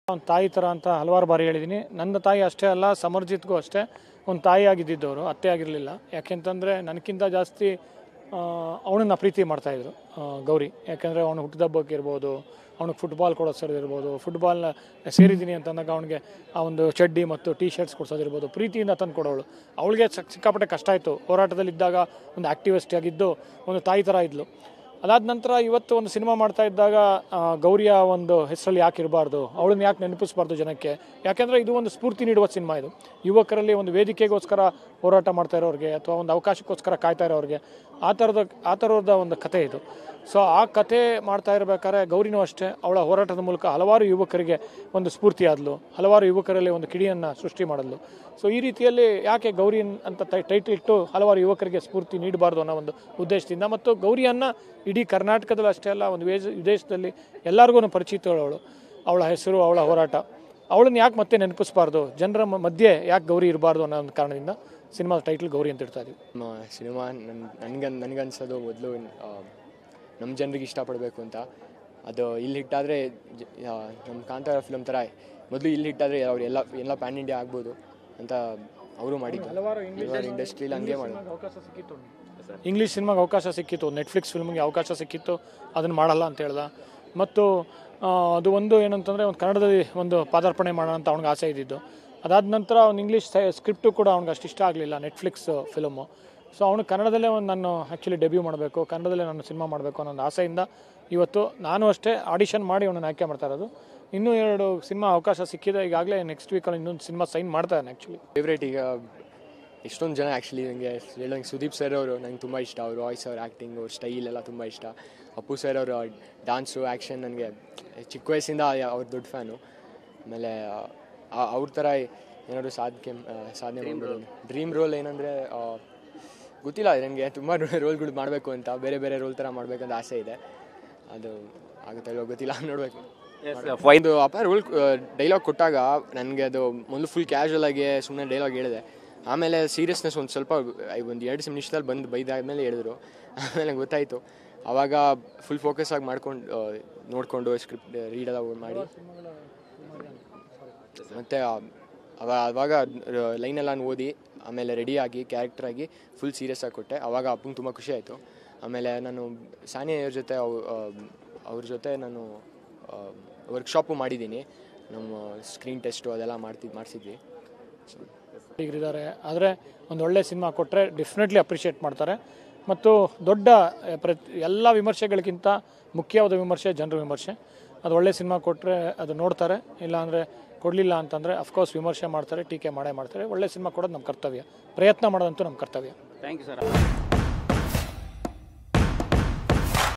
ಒಂದು ತಾಯಿ ಥರ ಅಂತ ಹಲವಾರು ಬಾರಿ ಹೇಳಿದ್ದೀನಿ ನನ್ನ ತಾಯಿ ಅಷ್ಟೇ ಅಲ್ಲ ಸಮರ್ಜಿತ್ಗೂ ಅಷ್ಟೇ ಒಂದು ತಾಯಿ ಆಗಿದ್ದಿದ್ದವರು ಅತ್ತೆ ಆಗಿರಲಿಲ್ಲ ಯಾಕೆಂತಂದರೆ ನನಗಿಂತ ಜಾಸ್ತಿ ಅವನನ್ನು ಪ್ರೀತಿ ಮಾಡ್ತಾಯಿದ್ರು ಗೌರಿ ಯಾಕೆಂದರೆ ಅವನು ಹುಟ್ಟಿದಬ್ಬಕ್ಕೆ ಇರ್ಬೋದು ಅವ್ನಿಗೆ ಫುಟ್ಬಾಲ್ ಕೊಡಿಸೋದು ಇರ್ಬೋದು ಫುಟ್ಬಾಲ್ನ ಸೇರಿದ್ದೀನಿ ಅಂತಂದಾಗ ಅವನಿಗೆ ಆ ಒಂದು ಚಡ್ಡಿ ಮತ್ತು ಟೀ ಶರ್ಟ್ಸ್ ಕೊಡ್ಸೋದಿರ್ಬೋದು ಪ್ರೀತಿಯಿಂದ ತಂದು ಕೊಡೋಳು ಅವಳಿಗೆ ಸಿಕ್ಕಾಪಟ್ಟೆ ಕಷ್ಟ ಆಯಿತು ಹೋರಾಟದಲ್ಲಿದ್ದಾಗ ಒಂದು ಆ್ಯಕ್ಟಿವಿಸ್ಟ್ ಆಗಿದ್ದು ಒಂದು ತಾಯಿ ಥರ ಇದ್ಲು ಅದಾದ ನಂತರ ಇವತ್ತು ಒಂದು ಸಿನಿಮಾ ಮಾಡ್ತಾ ಇದ್ದಾಗ ಆ, ಗೌರಿಯ ಒಂದು ಹೆಸರಲ್ಲಿ ಯಾಕೆ ಇರಬಾರ್ದು ಅವಳನ್ನ ಯಾಕೆ ನೆನಪಿಸಬಾರ್ದು ಜನಕ್ಕೆ ಯಾಕೆಂದರೆ ಇದು ಒಂದು ಸ್ಫೂರ್ತಿ ನೀಡುವ ಸಿನಿಮಾ ಇದು ಯುವಕರಲ್ಲಿ ಒಂದು ವೇದಿಕೆಗೋಸ್ಕರ ಹೋರಾಟ ಮಾಡ್ತಾ ಇರೋರಿಗೆ ಅಥವಾ ಒಂದು ಅವಕಾಶಕ್ಕೋಸ್ಕರ ಕಾಯ್ತಾ ಇರೋರಿಗೆ ಆ ಥರದ ಆ ಥರದ ಒಂದು ಕತೆ ಇದು ಸೊ ಆ ಕತೆ ಮಾಡ್ತಾ ಇರಬೇಕಾದ್ರೆ ಗೌರಿನೂ ಅಷ್ಟೇ ಅವಳ ಹೋರಾಟದ ಮೂಲಕ ಹಲವಾರು ಯುವಕರಿಗೆ ಒಂದು ಸ್ಫೂರ್ತಿ ಆದಲು ಹಲವಾರು ಯುವಕರಲ್ಲಿ ಒಂದು ಕಿಡಿಯನ್ನು ಸೃಷ್ಟಿ ಮಾಡಲು ಸೊ ಈ ರೀತಿಯಲ್ಲಿ ಯಾಕೆ ಗೌರಿ ಅಂತ ಟೈಟಲ್ ಇಟ್ಟು ಹಲವಾರು ಯುವಕರಿಗೆ ಸ್ಫೂರ್ತಿ ನೀಡಬಾರ್ದು ಅನ್ನೋ ಒಂದು ಉದ್ದೇಶದಿಂದ ಮತ್ತು ಗೌರಿಯನ್ನು ಇಡೀ ಕರ್ನಾಟಕದಲ್ಲಿ ಅಷ್ಟೇ ಅಲ್ಲ ಒಂದು ವೇಜ ವಿದೇಶದಲ್ಲಿ ಎಲ್ಲರಿಗೂ ಪರಿಚಿತಳವಳು ಅವಳ ಹೆಸರು ಅವಳ ಹೋರಾಟ ಅವಳನ್ನ ಯಾಕೆ ಮತ್ತೆ ನೆನಪಿಸಬಾರ್ದು ಜನರ ಮ- ಮಧ್ಯೆ ಯಾಕೆ ಗೌರಿ ಇರಬಾರ್ದು ಅನ್ನೋ ಒಂದು ಕಾರಣದಿಂದ ಸಿನಿಮಾದ ಟೈಟಲ್ ಗೌರಿ ಅಂತ ಇಡ್ತಾ ಇದೀವಿ ನಮ್ಮ ಸಿನಿಮಾ ನನ್ನ ನನಗನ್ ನನಗನ್ಸೋದು ಮೊದಲು ನಮ್ಮ ಜನರಿಗೆ ಇಷ್ಟಪಡಬೇಕು ಅಂತ ಅದು ಇಲ್ಲಿ ಹಿಟ್ಟಾದರೆ ನಮ್ಮ ಕಾಂತಾರ ಫಿಲಮ್ ಥರ ಮೊದಲು ಇಲ್ಲಿ ಹಿಟ್ಟಾದರೆ ಅವ್ರು ಎಲ್ಲ ಎಲ್ಲ ಪ್ಯಾನ್ ಇಂಡಿಯಾ ಆಗ್ಬೋದು ಅಂತ ಅವರು ಮಾಡಿದ್ದು ಹಲವಾರು ಇವಾಗ ಇಂಡಸ್ಟ್ರಿಲಿ ಹಂಗೆ ಮಾಡೋದು ಅವಕಾಶ ಸಿಕ್ಕಿತ್ತು ಇಂಗ್ಲೀಷ್ ಸಿನಿಮಾಗೆ ಅವಕಾಶ ಸಿಕ್ಕಿತ್ತು ನೆಟ್ಫ್ಲಿಕ್ಸ್ ಫಿಲ್ಮ್ಗೆ ಅವಕಾಶ ಸಿಕ್ಕಿತ್ತು ಅದನ್ನು ಮಾಡಲ್ಲ ಅಂತ ಹೇಳ್ದ ಮತ್ತು ಆ, ಅದು ಒಂದು ಏನಂತಂದರೆ ಒಂದು ಕನ್ನಡದಲ್ಲಿ ಒಂದು ಪಾದಾರ್ಪಣೆ ಮಾಡೋಣ ಅಂತ ಅವ್ನಿಗೆ ಆಸೆ ಇದ್ದಿದ್ದು ಅದಾದ ನಂತರ ಅವ್ನು ಇಂಗ್ಲೀಷ್ ಸ್ಕ್ರಿಪ್ಟು ಕೂಡ ಅವ್ನಿಗೆ ಅಷ್ಟು ಇಷ್ಟ ಆಗಲಿಲ್ಲ ನೆಟ್ಫ್ಲಿಕ್ಸ್ ಫಿಲಮು ಸೊ ಅವನು ಕನ್ನಡದಲ್ಲೇ ಒಂದು ನಾನು ಆ್ಯಕ್ಚುಲಿ ಡೆಬ್ಯೂ ಮಾಡಬೇಕು ಕನ್ನಡದಲ್ಲೇ ನಾನು ಸಿನಿಮಾ ಮಾಡಬೇಕು ಅನ್ನೋ ಒಂದು ಆಸೆಯಿಂದ ಇವತ್ತು ನಾನು ಅಷ್ಟೇ ಆಡಿಷನ್ ಮಾಡಿ ಅವನನ್ನು ಆಯ್ಕೆ ಮಾಡ್ತಾ ಇರೋದು ಇನ್ನೂ ಎರಡು ಸಿನಿಮಾ ಅವಕಾಶ ಸಿಕ್ಕಿದೆ ಈಗಾಗಲೇ ನೆಕ್ಸ್ಟ್ ವೀಕಲ್ಲಿ ಇನ್ನೊಂದು ಸಿನಿಮಾ ಸೈನ್ ಮಾಡ್ತಾ ಇದ್ದಾನೆ ಆ್ಯಕ್ಚುಲಿ ಫೇವ್ರೇಟ್ ಈಗ ಎಷ್ಟೊಂದು ಜನ ಆ್ಯಕ್ಚುಲಿ ನನಗೆ ಹೇಳೋಂಗೆ ಸುದೀಪ್ ಸರ್ ಅವರು ನಂಗೆ ತುಂಬ ಇಷ್ಟ ಅವ್ರ ವಾಯ್ಸ್ ಅವ್ರ ಆ್ಯಕ್ಟಿಂಗ್ ಅವ್ರ ಸ್ಟೈಲ್ ಎಲ್ಲ ತುಂಬ ಇಷ್ಟ ಅಪ್ಪು ಸರ್ ಅವರ ಡಾನ್ಸು ಆ್ಯಕ್ಷನ್ ನನಗೆ ಚಿಕ್ಕ ವಯಸ್ಸಿಂದ ಅವ್ರ ದೊಡ್ಡ ಫ್ಯಾನು ಆಮೇಲೆ ಆ- ಅವ್ರ ಥರ ಏನಾದ್ರು ಸಾಧನೆ ಸಾಧನೆ ಮಾಡ್ಬೋದು ಡ್ರೀಮ್ ರೋಲ್ ಏನಂದರೆ ಗೊತ್ತಿಲ್ಲ ನನಗೆ ತುಂಬ ರೋಲ್ಗಳು ಮಾಡಬೇಕು ಅಂತ ಬೇರೆ ಬೇರೆ ರೋಲ್ ಥರ ಮಾಡಬೇಕಂತ ಆಸೆ ಇದೆ ಅದು ಆಗುತ್ತೆ ಇಲ್ವೋ ಗೊತ್ತಿಲ್ಲ ನೋಡಬೇಕು ಒಂದು ಅಪ್ಪ ರೋಲ್ ಡೈಲಾಗ್ ಕೊಟ್ಟಾಗ ನನಗೆ ಅದು ಮೊದಲು ಫುಲ್ ಕ್ಯಾಶುವಲ್ ಆಗಿ ಸುಮ್ಮನೆ ಡೈಲಾಗ್ ಹೇಳಿದೆ ಆಮೇಲೆ ಸೀರಿಯಸ್ನೆಸ್ ಒಂದು ಸ್ವಲ್ಪ ಒಂದು ಎರಡು ನಿಮಿಷದಲ್ಲಿ ಬಂದು ಬೈದಾದ್ಮೇಲೆ ಹೇಳಿದ್ರು ಆಮೇಲೆ ಗೊತ್ತಾಯಿತು ಆವಾಗ ಫುಲ್ ಫೋಕಸ್ ಆಗಿ ಮಾಡ್ಕೊಂಡು ನೋಡಿಕೊಂಡು ಸ್ಕ್ರಿಪ್ಟ್ ರೀಡ್ ಎಲ್ಲ ಮಾಡಿ ಮತ್ತು ಅವ ಅವಾಗ ಲೈನೆಲ್ಲ ಓದಿ ಆಮೇಲೆ ರೆಡಿಯಾಗಿ ಕ್ಯಾರೆಕ್ಟ್ರಾಗಿ ಫುಲ್ ಸೀರಿಯಸ್ ಆಗಿ ಕೊಟ್ಟೆ ಅವಾಗ ಅಪ್ಪಂಗೆ ತುಂಬ ಖುಷಿ ಆಯಿತು ಆಮೇಲೆ ನಾನು ಸಾನಿಯವ್ರ ಜೊತೆ ಅವ್- ಆ, ಅವ್ರ ಜೊತೆ ನಾನು ವರ್ಕ್ಶಾಪು ಮಾಡಿದ್ದೀನಿ ನಮ್ಮ ಸ್ಕ್ರೀನ್ ಟೆಸ್ಟು ಅದೆಲ್ಲ ಮಾಡ್ತಿದ್ದು ಮಾಡಿಸಿದ್ವಿ ಇದ್ದಾರೆ ಆದರೆ ಒಂದು ಒಳ್ಳೆ ಸಿನಿಮಾ ಕೊಟ್ಟರೆ ಡೆಫಿನೆಟ್ಲಿ ಅಪ್ರಿಷಿಯೇಟ್ ಮಾಡ್ತಾರೆ ಮತ್ತು ದೊಡ್ಡ ಆ, ಪ್ರತಿ ಎಲ್ಲ ವಿಮರ್ಶೆಗಳಿಗಿಂತ ಮುಖ್ಯವಾದ ವಿಮರ್ಶೆ ಜನರ ವಿಮರ್ಶೆ ಅದು ಒಳ್ಳೆ ಸಿನಿಮಾ ಕೊಟ್ಟರೆ ಅದು ನೋಡ್ತಾರೆ ಇಲ್ಲಾಂದರೆ ಕೊಡಲಿಲ್ಲ ಅಂತಂದರೆ ಅಫ್ಕೋರ್ಸ್ ವಿಮರ್ಶೆ ಮಾಡ್ತಾರೆ ಟೀಕೆ ಮಾಡೇ ಮಾಡ್ತಾರೆ ಒಳ್ಳೆ ಸಿನಿಮಾ ಕೊಡೋದು ನಮ್ಮ ಕರ್ತವ್ಯ ಪ್ರಯತ್ನ ಮಾಡೋದಂತೂ ನಮ್ಮ ಕರ್ತವ್ಯ ಥ್ಯಾಂಕ್ ಯು ಸರ್